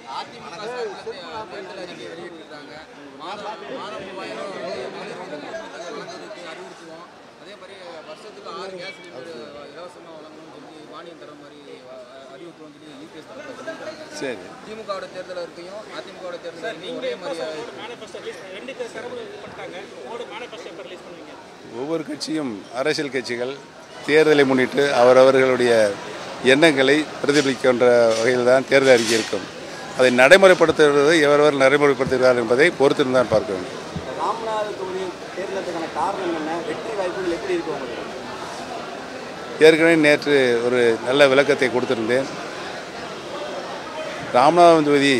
அதிமுக சார்பில் தேர்தல் அறிக்கை வெளியிட்டிருக்காங்க மாதம் மாதம் மூவாயிரம் வழங்குவதற்கு அறிவுறுத்துவோம் அதே மாதிரி வருஷத்துக்கு ஆறு கேஸ் சிலிண்டர் இலவசமாக வழங்கணும்னு சொல்லி மானியம் தர மாதிரி அஹ், அறிவிக்கிறோம்னு சொல்லி யூபிஎஸ் தரப்பில் சொல்லியிருக்காங்க சரி திமுகவோட தேர்தல் அறிக்கையும் அதிமுகவோட தேர்தல் அறிக்கையும் ஒரே மாதிரியாக மேனிஃபெஸ்டோ ரிலீஸ் ரெண்டு தரப்பு இது பண்ணிட்டாங்க உங்களோட மேனிஃபெஸ்டோ எப்போ ரிலீஸ் பண்ணுவீங்க ஒவ்வொரு கட்சியும் அரசியல் கட்சிகள் தேர்தலை முன்னிட்டு அவரவர்களுடைய எண்ணங்களை பிரதிபலிக்கின்ற வகையில் தான் தேர்தல் அறிக்கை இருக்கும் அதை நடைமுறைப்படுத்துவது எவரவர் நடைமுறைப்படுத்துகிறார் என்பதை பொறுத்திருந்து தான் பார்க்க வேண்டும் ராமநாத தொகுதி தேர்தலுக்கான காரணம் என்ன வெற்றி வாய்ப்புகள் எப்படி இருக்கு உங்களுக்கு ஏற்கனவே நேற்று ஒரு நல்ல விளக்கத்தை கொடுத்திருந்தேன் ராமநாதபுரம் தொகுதி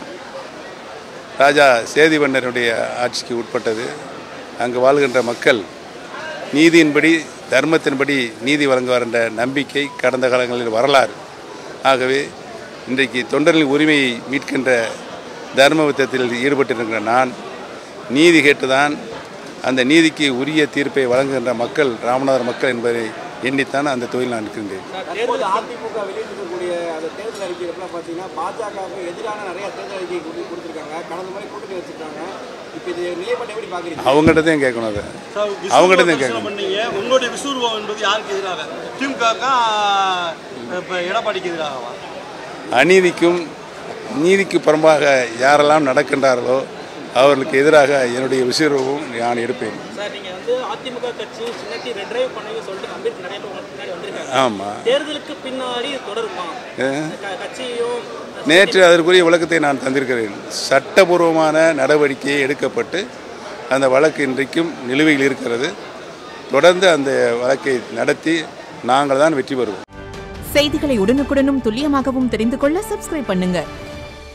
ராஜா சேதிவண்ணனுடைய ஆட்சிக்கு உட்பட்டது அங்கு வாழ்கின்ற மக்கள் நீதியின்படி தர்மத்தின்படி நீதி வழங்குவார் என்ற நம்பிக்கை கடந்த காலங்களில் வரலாறு ஆகவே இன்றைக்கு தொண்டர்களின் உரிமையை மீட்கின்ற தர்ம யுத்தத்தில் ஈடுபட்டிருக்கிற நான் நீதி கேட்டுதான் அந்த நீதிக்கு உரிய தீர்ப்பை வழங்குகின்ற மக்கள் ராமநாதர் மக்கள் என்பதை எண்ணித்தான் அந்த தொழில் நான் இருக்கின்றேன் தற்போது அதிமுக வெளியிட்டிருக்கக்கூடிய அந்த தேர்தல் அறிக்கையில பார்த்தீங்கன்னா பாஜகவுக்கு எதிரான நிறைய தேர்தல் அறிக்கை கொடு- கொடுத்திருக்காங்க கடந்த முறை கூட்டணி வச்சிருக்காங்க இப்போ இது நிலைப்பாட்டை எப்படி பார்க்குறீங்க அவங்ககிட்ட தான் கேட்கணும் அதை அவங்ககிட்ட தான் கேட்கணும் பண்ணீங்க உங்களுடைய விஸ்வரூபம் என்பது யாருக்கு எதிராக திமுக இப்போ எடப்பாடிக்கு எதிராகவா அநீதிக்கும் நீதிக்கு புறம்பாக யாரெல்லாம் நடக்கின்றார்களோ அவர்களுக்கு எதிராக என்னுடைய விசுவரூபம் நான் எடுப்பேன் சார் நீங்கள் வந்து அதிமுக கட்சி சின்னத்தி ரெட்ரைவ் பண்ணி சொல்லிட்டு கம்பெனி நிறைய பேர் உங்களுக்கு முன்னாடி வந்திருக்காங்க ஆமாம் தேர்தலுக்கு பின்னாடி இது தொடருமா க- கட்சியும் நேற்று அதற்குரிய விளக்கத்தை நான் தந்திருக்கிறேன் சட்டபூர்வமான நடவடிக்கை எடுக்கப்பட்டு அந்த வழக்கு இன்றைக்கும் நிலுவையில் இருக்கிறது தொடர்ந்து அந்த வழக்கை நடத்தி நாங்கள் தான் வெற்றி பெறுவோம் செய்திகளை உடனுக்குடனும் துல்லியமாகவும் தெரிந்து கொள்ள சப்ஸ்கிரைப் பண்ணுங்க